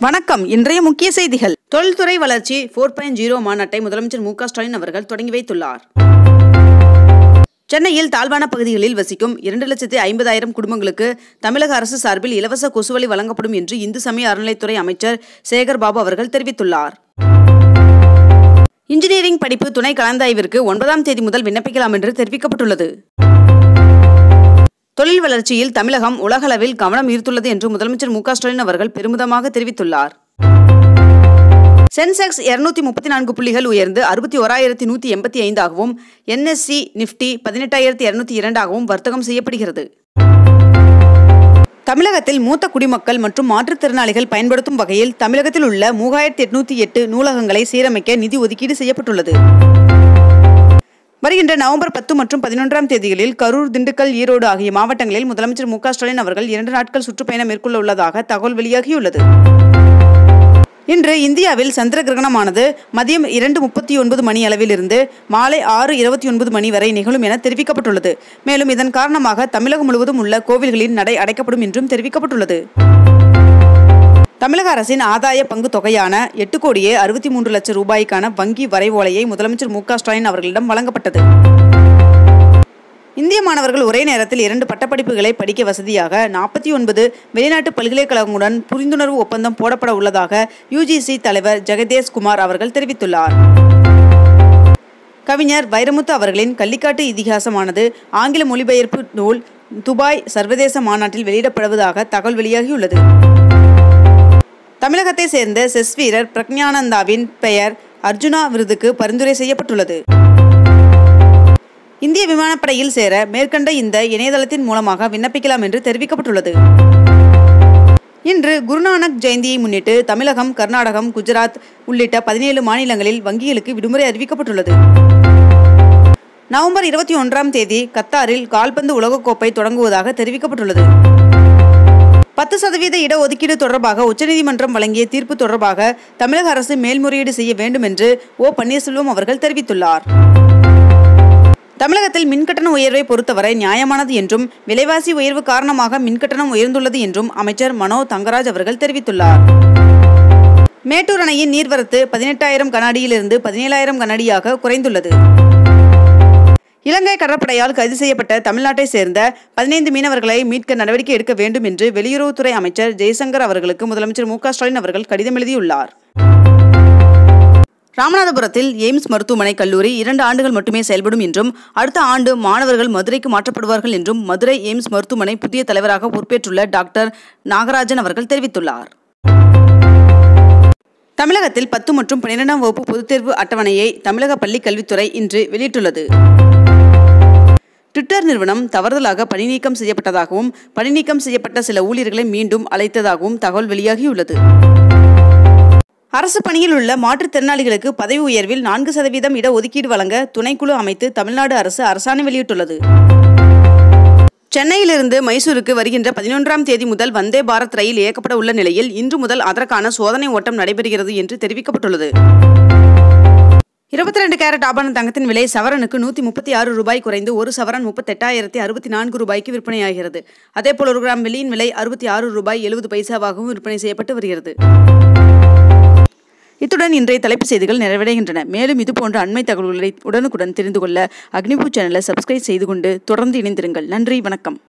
வணக்கம் இன்றைய முக்கிய செய்திகள் தொழில்துறை வளர்ச்சி ஃபோர் பாயிண்ட் ஜீரோ மாநாட்டை முதலமைச்சர் மு க ஸ்டாலின் அவர்கள் தொடங்கி வைத்துள்ளார் சென்னையில் தாழ்வான பகுதிகளில் வசிக்கும் இரண்டு லட்சத்தி ஐம்பதாயிரம் குடும்பங்களுக்கு தமிழக அரசு சார்பில் இலவச கொசுவலி வழங்கப்படும் என்று இந்து சமய அறநிலைத்துறை அமைச்சர் சேகர் பாபு அவர்கள் தெரிவித்துள்ளார் இன்ஜினியரிங் படிப்பு துணை கலந்தாய்விற்கு ஒன்பதாம் தேதி முதல் விண்ணப்பிக்கலாம் என்று தெரிவிக்கப்பட்டுள்ளது தொழில் வளர்ச்சியில் தமிழகம் உலகளவில் கவனம் ஈர்த்துள்ளது என்று முதலமைச்சர் மு க ஸ்டாலின் அவர்கள் பெருமிதமாக தெரிவித்துள்ளார் சென்செக்ஸ் இருநூத்தி முப்பத்தி நான்கு புள்ளிகள் உயர்ந்து அறுபத்தி ஓராயிரத்தி நூற்றி எண்பத்தி ஐந்தாகவும் என்எஸ்சி நிஃப்டி பதினெட்டாயிரத்தி இருநூத்தி இரண்டாகவும் வர்த்தகம் செய்யப்படுகிறது தமிழகத்தில் மூத்த குடிமக்கள் மற்றும் மாற்றுத்திறனாளிகள் பயன்படுத்தும் வகையில் தமிழகத்தில் உள்ள மூவாயிரத்தி எட்நூத்தி எட்டு நூலகங்களை சீரமைக்க நிதி ஒதுக்கீடு செய்யப்பட்டுள்ளது வருகின்ற நவம்பர் பத்து மற்றும் பதினொன்றாம் தேதிகளில் கரூர் திண்டுக்கல் ஈரோடு ஆகிய மாவட்டங்களில் முதலமைச்சர் மு க ஸ்டாலின் அவர்கள் இரண்டு நாட்கள் சுற்றுப்பயணம் மேற்கொள்ள உள்ளதாக தகவல் வெளியாகியுள்ளது இன்று இந்தியாவில் சந்திர கிரகணமானது மதியம் இரண்டு முப்பத்தி ஒன்பது மணி அளவிலிருந்து மாலை ஆறு இருபத்தி ஒன்பது மணி வரை நிகழும் என தெரிவிக்கப்பட்டுள்ளது மேலும் இதன் காரணமாக தமிழகம் முழுவதும் உள்ள கோவில்களின் நடை அடைக்கப்படும் என்றும் தெரிவிக்கப்பட்டுள்ளது தமிழக அரசின் ஆதாய பங்கு தொகையான எட்டு கோடியே அறுபத்தி மூன்று லட்சம் ரூபாய்க்கான வங்கி வரைவோலையை முதலமைச்சர் மு க ஸ்டாலின் அவர்களிடம் வழங்கப்பட்டது இந்திய மாணவர்கள் ஒரே நேரத்தில் இரண்டு பட்டப்படிப்புகளை படிக்க வசதியாக நாற்பத்தி ஒன்பது வெளிநாட்டு பல்கலைக்கழகங்களுடன் புரிந்துணர்வு ஒப்பந்தம் போடப்பட உள்ளதாக யுஜிசி தலைவர் ஜெகதேஷ் குமார் அவர்கள் தெரிவித்துள்ளார் கவிஞர் வைரமுத்து அவர்களின் கள்ளிக்காட்டு இதிகாசமானது ஆங்கில மொழிபெயர்ப்பு நூல் துபாய் சர்வதேச மாநாட்டில் வெளியிடப்படுவதாக தகவல் வெளியாகியுள்ளது தமிழகத்தை சேர்ந்த செஸ் வீரர் பிரக்ஞானந்தாவின் பெயர் அர்ஜுனா விருதுக்கு பரிந்துரை செய்யப்பட்டுள்ளது இந்திய விமானப்படையில் சேர மேற்கண்ட இந்த இணையதளத்தின் மூலமாக விண்ணப்பிக்கலாம் என்று தெரிவிக்கப்பட்டுள்ளது இன்று குருநானக் ஜெயந்தியை முன்னிட்டு தமிழகம் கர்நாடகம் குஜராத் உள்ளிட்ட பதினேழு மாநிலங்களில் வங்கிகளுக்கு விடுமுறை அறிவிக்கப்பட்டுள்ளது நவம்பர் இருபத்தி ஒன்றாம் தேதி கத்தாரில் கால்பந்து உலகக்கோப்பை தொடங்குவதாக தெரிவிக்கப்பட்டுள்ளது பத்து சதவீத இடஒதுக்கீடு தொடர்பாக உச்சநீதிமன்றம் வழங்கிய தீர்ப்பு தொடர்பாக தமிழக அரசு மேல்முறையீடு செய்ய வேண்டும் என்று ஓ பன்னீர்செல்வம் அவர்கள் தெரிவித்துள்ளார் தமிழகத்தில் மின்கட்டண உயர்வை பொறுத்தவரை நியாயமானது என்றும் விலைவாசி உயர்வு காரணமாக மின்கட்டணம் உயர்ந்துள்ளது என்றும் அமைச்சர் மனோ தங்கராஜ் அவர்கள் தெரிவித்துள்ளார் மேட்டூர் அணையின் நீர்வரத்து பதினெட்டாயிரம் கனஅடியிலிருந்து பதினேழாயிரம் கனஅடியாக குறைந்துள்ளது இலங்கை கடற்படையால் கைது செய்யப்பட்ட தமிழ்நாட்டை சேர்ந்த பதினைந்து மீனவர்களை மீட்க நடவடிக்கை எடுக்க வேண்டும் என்று வெளியுறவுத்துறை அமைச்சர் ஜெய்சங்கர் அவர்களுக்கு முதலமைச்சர் மு ஸ்டாலின் அவர்கள் கடிதம் எழுதியுள்ளார் ராமநாதபுரத்தில் எய்ம்ஸ் மருத்துவமனை கல்லூரி இரண்டு ஆண்டுகள் மட்டுமே செயல்படும் என்றும் அடுத்த ஆண்டு மாணவர்கள் மதுரைக்கு மாற்றப்படுவார்கள் என்றும் மதுரை எய்ம்ஸ் மருத்துவமனை புதிய தலைவராக பொறுப்பேற்றுள்ள டாக்டர் நாகராஜன் அவர்கள் தெரிவித்துள்ளார் தமிழகத்தில் பத்து மற்றும் பன்னிரெண்டாம் வகுப்பு பொதுத் தேர்வு அட்டவணையை தமிழக பள்ளிக் கல்வித்துறை இன்று வெளியிட்டுள்ளது ட்விட்டர் நிறுவனம் தவறுதலாக பணிநீக்கம் செய்யப்பட்டதாகவும் பணிநீக்கம் செய்யப்பட்ட சில ஊழியர்களை மீண்டும் அழைத்ததாகவும் தகவல் வெளியாகியுள்ளது அரசு பணியில் உள்ள மாற்றுத்திறனாளிகளுக்கு பதவி உயர்வில் நான்கு சதவீதம் இடஒதுக்கீடு வழங்க துணைக்குழு அமைத்து தமிழ்நாடு அரசு அரசாணை வெளியிட்டுள்ளது சென்னையிலிருந்து மைசூருக்கு வருகின்ற பதினொன்றாம் தேதி முதல் வந்தே பாரத் ரயில் இயக்கப்பட உள்ள நிலையில் இன்று முதல் அதற்கான சோதனை ஓட்டம் நடைபெறுகிறது என்று தெரிவிக்கப்பட்டுள்ளது இருபத்தி ரெண்டு கேரட் ஆபரண தங்கத்தின் விலை சவரனுக்கு நூற்றி முப்பத்தி ஆறு ரூபாய் குறைந்து ஒரு சவரன் முப்பத்தெட்டாயிரத்தி அறுபத்தி நான்கு ரூபாய்க்கு விற்பனையாகிறது அதேபோல் ஒரு கிராம் வெள்ளியின் விலை அறுபத்தி ஆறு ரூபாய் எழுபது பைசாவாகவும் விற்பனை செய்யப்பட்டு வருகிறது இத்துடன் இன்றைய தலைப்புச் செய்திகள் நிறைவடைகின்றன மேலும் இதுபோன்ற அண்மை தகவல்களை உடனுக்குடன் தெரிந்து கொள்ள அக்னிபூ சேனலை சப்ஸ்கிரைப் செய்து கொண்டு தொடர்ந்து இணைந்திருங்கள் நன்றி வணக்கம்